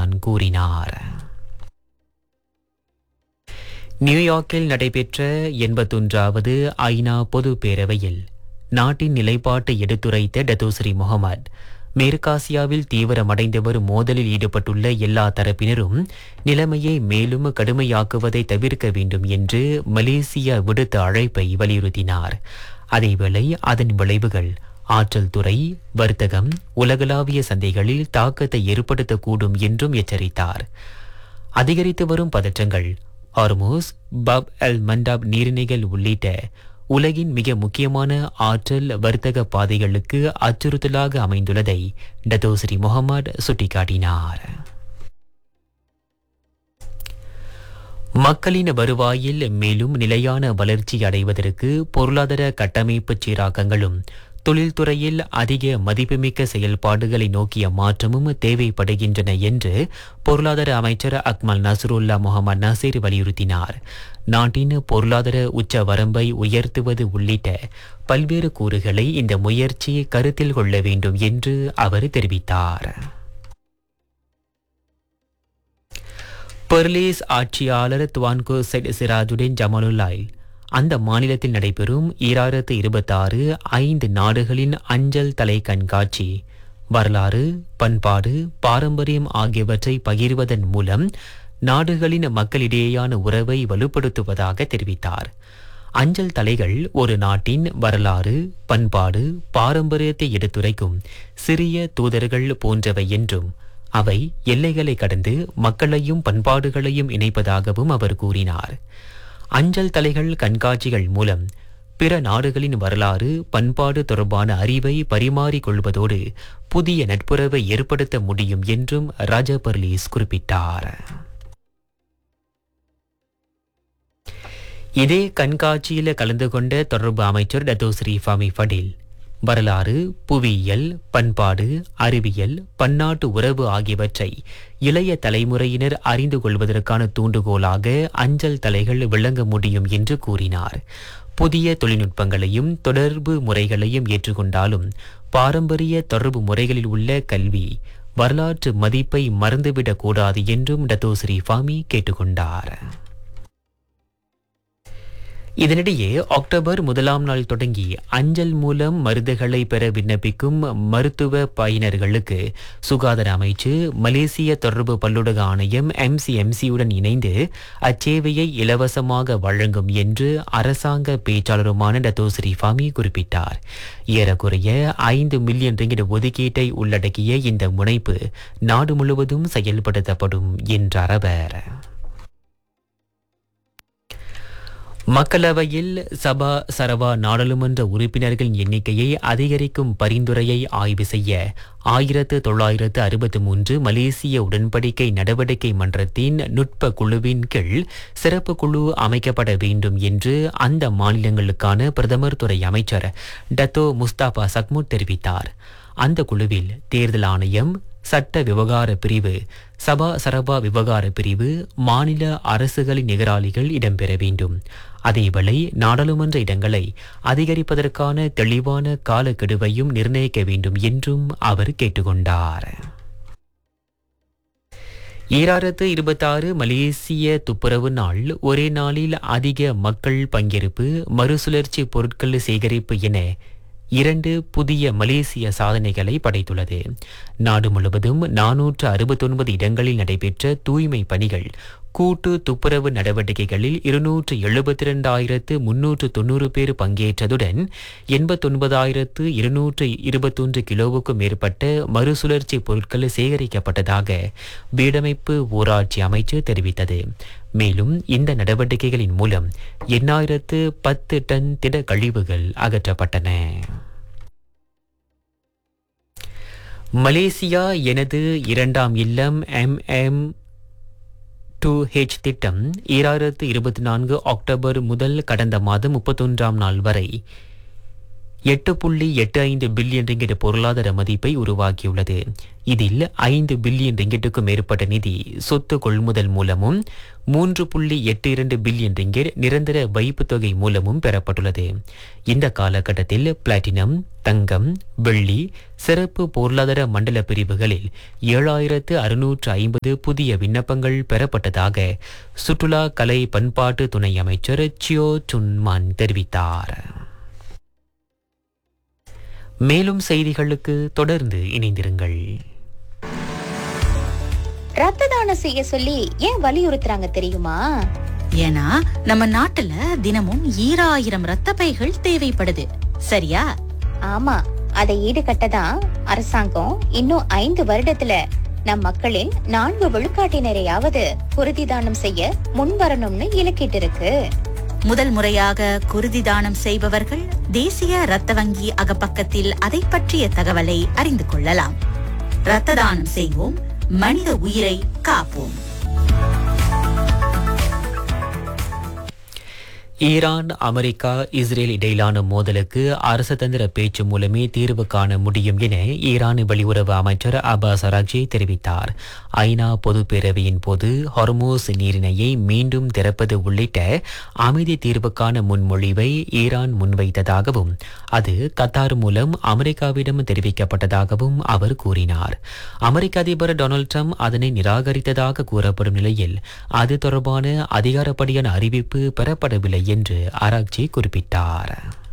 ரஹ்மான் கூறினார் நியூயார்க்கில் நடைபெற்ற எண்பத்தொன்றாவது ஐநா பொது பேரவையில் நாட்டின் நிலைப்பாட்டை எடுத்துரைத்த டத்தோஸ்ரீ முகமது மேற்காசியாவில் தீவிரமடைந்து வரும் மோதலில் ஈடுபட்டுள்ள எல்லா தரப்பினரும் நிலைமையை மேலும் கடுமையாக்குவதை தவிர்க்க வேண்டும் என்று மலேசியா விடுத்த அழைப்பை வலியுறுத்தினார் அதேவேளை அதன் விளைவுகள் ஆற்றல் துறை வர்த்தகம் உலகளாவிய சந்தைகளில் தாக்கத்தை ஏற்படுத்தக்கூடும் என்றும் எச்சரித்தார் அதிகரித்து வரும் பதற்றங்கள் ஹார்மோஸ் பப் அல் மண்டாப் நீர்நிலைகள் உள்ளிட்ட உலகின் மிக முக்கியமான ஆற்றல் வர்த்தக பாதைகளுக்கு அச்சுறுத்தலாக அமைந்துள்ளதை டத்தோஸ்ரீ முகமது சுட்டிக்காட்டினார் மக்களின் வருவாயில் மேலும் நிலையான வளர்ச்சி அடைவதற்கு பொருளாதார கட்டமைப்பு சீராக்கங்களும் தொழில்துறையில் அதிக மதிப்புமிக்க செயல்பாடுகளை நோக்கிய மாற்றமும் தேவைப்படுகின்றன என்று பொருளாதார அமைச்சர் அக்மல் நசருல்லா முகமது நசீர் வலியுறுத்தினார் நாட்டின் பொருளாதார உச்ச வரம்பை உயர்த்துவது உள்ளிட்ட பல்வேறு கூறுகளை இந்த முயற்சி கருத்தில் கொள்ள வேண்டும் என்று அவர் தெரிவித்தார் பெர்லிஸ் ஆட்சியாளர் துவான்கோ செட் சிராஜுடன் ஜமாலுல்லாய் அந்த மாநிலத்தில் நடைபெறும் ஈராயிரத்து இருபத்தாறு ஐந்து நாடுகளின் அஞ்சல் தலை கண்காட்சி வரலாறு பண்பாடு பாரம்பரியம் ஆகியவற்றை பகிர்வதன் மூலம் நாடுகளின் மக்களிடையேயான உறவை வலுப்படுத்துவதாக தெரிவித்தார் அஞ்சல் தலைகள் ஒரு நாட்டின் வரலாறு பண்பாடு பாரம்பரியத்தை எடுத்துரைக்கும் சிறிய தூதர்கள் போன்றவை என்றும் அவை எல்லைகளை கடந்து மக்களையும் பண்பாடுகளையும் இணைப்பதாகவும் அவர் கூறினார் அஞ்சல் தலைகள் கண்காட்சிகள் மூலம் பிற நாடுகளின் வரலாறு பண்பாடு தொடர்பான அறிவை பரிமாறிக் கொள்வதோடு புதிய நட்புறவை ஏற்படுத்த முடியும் என்றும் ராஜா பர்லீஸ் குறிப்பிட்டார் இதே கண்காட்சியில் கலந்து கொண்ட தொடர்பு அமைச்சர் டத்தோஸ்ரீ ஃபாமி ஃபடில் வரலாறு புவியியல் பண்பாடு அறிவியல் பன்னாட்டு உறவு ஆகியவற்றை இளைய தலைமுறையினர் அறிந்து கொள்வதற்கான தூண்டுகோலாக அஞ்சல் தலைகள் விளங்க முடியும் என்று கூறினார் புதிய தொழில்நுட்பங்களையும் தொடர்பு முறைகளையும் ஏற்றுக்கொண்டாலும் பாரம்பரிய தொடர்பு முறைகளில் உள்ள கல்வி வரலாற்று மதிப்பை மறந்துவிடக் கூடாது என்றும் டத்தோஸ்ரீ ஃபாமி கேட்டுக்கொண்டார் இதனிடையே அக்டோபர் முதலாம் நாள் தொடங்கி அஞ்சல் மூலம் மருந்துகளை பெற விண்ணப்பிக்கும் மருத்துவ பயனர்களுக்கு சுகாதார அமைச்சு மலேசிய தொடர்பு பல்லுலக ஆணையம் எம்சிஎம்சியுடன் இணைந்து அச்சேவையை இலவசமாக வழங்கும் என்று அரசாங்க பேச்சாளருமான டத்தோஸ்ரீ ஃபாமி குறிப்பிட்டார் ஏறக்குறைய ஐந்து மில்லியன் ரிங்கிட் ஒதுக்கீட்டை உள்ளடக்கிய இந்த முனைப்பு நாடு முழுவதும் செயல்படுத்தப்படும் என்றார் அவர் மக்களவையில் சபா சரவா நாடாளுமன்ற உறுப்பினர்களின் எண்ணிக்கையை அதிகரிக்கும் பரிந்துரையை ஆய்வு செய்ய ஆயிரத்து தொள்ளாயிரத்து அறுபத்தி மூன்று மலேசிய உடன்படிக்கை நடவடிக்கை மன்றத்தின் நுட்ப குழுவின் கீழ் சிறப்பு குழு அமைக்கப்பட வேண்டும் என்று அந்த மாநிலங்களுக்கான பிரதமர் துறை அமைச்சர் டத்தோ முஸ்தாபா சக்முட் தெரிவித்தார் அந்த குழுவில் தேர்தல் ஆணையம் சட்ட விவகார பிரிவு சபா சரபா விவகார பிரிவு மாநில அரசுகளின் நிகராளிகள் இடம்பெற வேண்டும் அதேவேளை நாடாளுமன்ற இடங்களை அதிகரிப்பதற்கான தெளிவான காலக்கெடுவையும் நிர்ணயிக்க வேண்டும் என்றும் அவர் கேட்டுக்கொண்டார் ஈராயிரத்து இருபத்தாறு மலேசிய துப்புரவு நாள் ஒரே நாளில் அதிக மக்கள் பங்கேற்பு மறுசுழற்சி பொருட்கள் சேகரிப்பு என இரண்டு புதிய மலேசிய சாதனைகளை படைத்துள்ளது நாடு முழுவதும் நானூற்று அறுபத்தொன்பது இடங்களில் நடைபெற்ற தூய்மை பணிகள் கூட்டு துப்புரவு நடவடிக்கைகளில் இருநூற்று எழுபத்தி இரண்டாயிரத்து முன்னூற்று தொன்னூறு பேர் பங்கேற்றதுடன் எண்பத்தொன்பதாயிரத்து இருநூற்று இருபத்தொன்று கிலோவுக்கும் மேற்பட்ட மறுசுழற்சி பொருட்கள் சேகரிக்கப்பட்டதாக வீடமைப்பு ஊராட்சி அமைச்சு தெரிவித்தது மேலும் இந்த நடவடிக்கைகளின் மூலம் எண்ணாயிரத்து பத்து டன் திட கழிவுகள் அகற்றப்பட்டன மலேசியா எனது இரண்டாம் இல்லம் எம்எம் டூ ஹெச் திட்டம் ஈராயிரத்து இருபத்தி நான்கு அக்டோபர் முதல் கடந்த மாதம் முப்பத்தொன்றாம் நாள் வரை எட்டு புள்ளி எட்டு ஐந்து பில்லியன் ரிங்கெட் பொருளாதார மதிப்பை உருவாக்கியுள்ளது இதில் ஐந்து பில்லியன் ரிங்கெட்டுக்கும் மேற்பட்ட நிதி சொத்து கொள்முதல் மூலமும் மூன்று புள்ளி எட்டு இரண்டு பில்லியன் ரிங்கெட் நிரந்தர வைப்புத் தொகை மூலமும் பெறப்பட்டுள்ளது இந்த காலகட்டத்தில் பிளாட்டினம் தங்கம் வெள்ளி சிறப்பு பொருளாதார மண்டல பிரிவுகளில் ஏழாயிரத்து அறுநூற்று ஐம்பது புதிய விண்ணப்பங்கள் பெறப்பட்டதாக சுற்றுலா கலை பண்பாட்டு துணை அமைச்சர் சியோ சுன்மான் தெரிவித்தார் மேலும் செய்திகளுக்கு தொடர்ந்து இணைந்திருங்கள் ரத்த தானம் செய்ய சொல்லி ஏன் வலியுறுத்துறாங்க தெரியுமா ஏன்னா நம்ம நாட்டுல தினமும் ஈராயிரம் ரத்த பைகள் தேவைப்படுது சரியா ஆமா அதை ஈடுகட்ட தான் அரசாங்கம் இன்னும் ஐந்து வருடத்துல நம் மக்களின் நான்கு விழுக்காட்டினரையாவது குருதி தானம் செய்ய முன் வரணும்னு இலக்கிட்டு இருக்கு முதல் முறையாக குருதி தானம் செய்பவர்கள் தேசிய ரத்த வங்கி அகப்பக்கத்தில் அதை பற்றிய தகவலை அறிந்து கொள்ளலாம் ரத்த தானம் செய்வோம் மனித உயிரை காப்போம் ஈரான் அமெரிக்கா இஸ்ரேல் இடையிலான மோதலுக்கு அரசதந்திர பேச்சு மூலமே தீர்வு காண முடியும் என ஈரான் வெளியுறவு அமைச்சர் அப்பாஸ் அரக்ஜி தெரிவித்தார் ஐநா பொதுப் பேரவையின் போது ஹொர்மோஸ் நீரிணையை மீண்டும் திறப்பது உள்ளிட்ட அமைதி தீர்வுக்கான முன்மொழிவை ஈரான் முன்வைத்ததாகவும் அது கத்தார் மூலம் அமெரிக்காவிடம் தெரிவிக்கப்பட்டதாகவும் அவர் கூறினார் அமெரிக்க அதிபர் டொனால்ட் ட்ரம்ப் அதனை நிராகரித்ததாக கூறப்படும் நிலையில் அது தொடர்பான அதிகாரப்படியான அறிவிப்பு பெறப்படவில்லை என்று ஆராய்ச்சி குறிப்பிட்டார்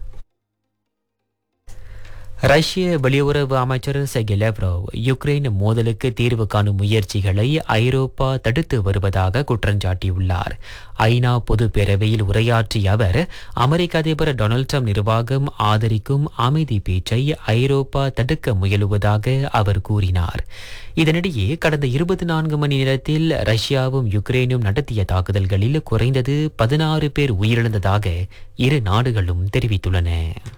ரஷ்ய வெளியுறவு அமைச்சர் செர்கி லேவ்ரோவ் யுக்ரைன் மோதலுக்கு தீர்வு காணும் முயற்சிகளை ஐரோப்பா தடுத்து வருவதாக குற்றஞ்சாட்டியுள்ளார் ஐநா பொதுப் பேரவையில் உரையாற்றிய அவர் அமெரிக்க அதிபர் டொனால்ட் ட்ரம்ப் நிர்வாகம் ஆதரிக்கும் அமைதி பேச்சை ஐரோப்பா தடுக்க முயலுவதாக அவர் கூறினார் இதனிடையே கடந்த இருபத்தி நான்கு மணி நேரத்தில் ரஷ்யாவும் யுக்ரைனும் நடத்திய தாக்குதல்களில் குறைந்தது பதினாறு பேர் உயிரிழந்ததாக இரு நாடுகளும் தெரிவித்துள்ளன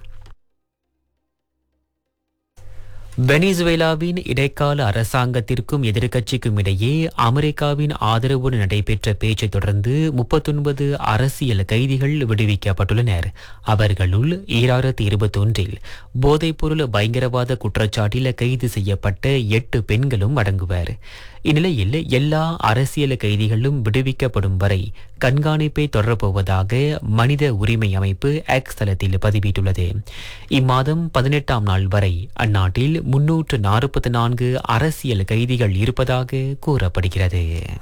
வெனிசுவேலாவின் இடைக்கால அரசாங்கத்திற்கும் எதிர்க்கட்சிக்கும் இடையே அமெரிக்காவின் ஆதரவுடன் நடைபெற்ற பேச்சை தொடர்ந்து முப்பத்தொன்பது அரசியல் கைதிகள் விடுவிக்கப்பட்டுள்ளனர் அவர்களுள் ஈராயிரத்தி இருபத்தொன்றில் போதைப்பொருள் பயங்கரவாத குற்றச்சாட்டில் கைது செய்யப்பட்ட எட்டு பெண்களும் அடங்குவர் இந்நிலையில் எல்லா அரசியல் கைதிகளும் விடுவிக்கப்படும் வரை கண்காணிப்பை தொடரப்போவதாக மனித உரிமை அமைப்பு எக்ஸ் தளத்தில் பதிவிட்டுள்ளது இம்மாதம் பதினெட்டாம் நாள் வரை அந்நாட்டில் முன்னூற்று நாற்பத்தி நான்கு அரசியல் கைதிகள் இருப்பதாக கூறப்படுகிறது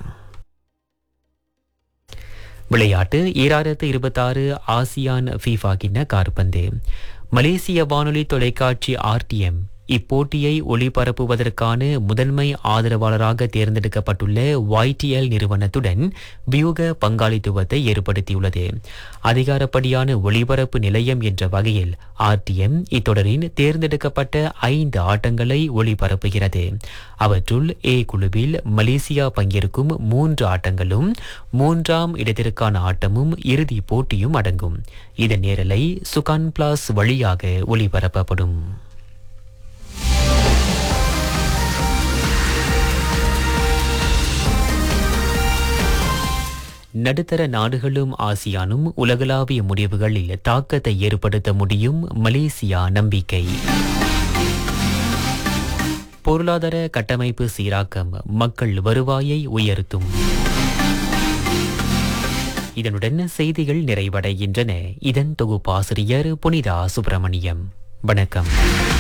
விளையாட்டு ஈராயிரத்து இருபத்தாறு ஆசியான் ஃபீஃபா கிண்ண கார்பந்து மலேசிய வானொலி தொலைக்காட்சி ஆர்டிஎம் இப்போட்டியை ஒளிபரப்புவதற்கான முதன்மை ஆதரவாளராக தேர்ந்தெடுக்கப்பட்டுள்ள YTL நிறுவனத்துடன் வியூக பங்காளித்துவத்தை ஏற்படுத்தியுள்ளது அதிகாரப்படியான ஒளிபரப்பு நிலையம் என்ற வகையில் ஆர்டிஎம் இத்தொடரின் தேர்ந்தெடுக்கப்பட்ட ஐந்து ஆட்டங்களை ஒளிபரப்புகிறது அவற்றுள் ஏ குழுவில் மலேசியா பங்கேற்கும் மூன்று ஆட்டங்களும் மூன்றாம் இடத்திற்கான ஆட்டமும் இறுதி போட்டியும் அடங்கும் இதன் நேரலை சுகான் பிளாஸ் வழியாக ஒளிபரப்பப்படும் நடுத்தர நாடுகளும் ஆசியானும் உலகளாவிய முடிவுகளில் தாக்கத்தை ஏற்படுத்த முடியும் மலேசியா நம்பிக்கை பொருளாதார கட்டமைப்பு சீராக்கம் மக்கள் வருவாயை உயர்த்தும் இதனுடன் செய்திகள் நிறைவடைகின்றன இதன் தொகுப்பாசிரியர் புனிதா சுப்பிரமணியம் வணக்கம்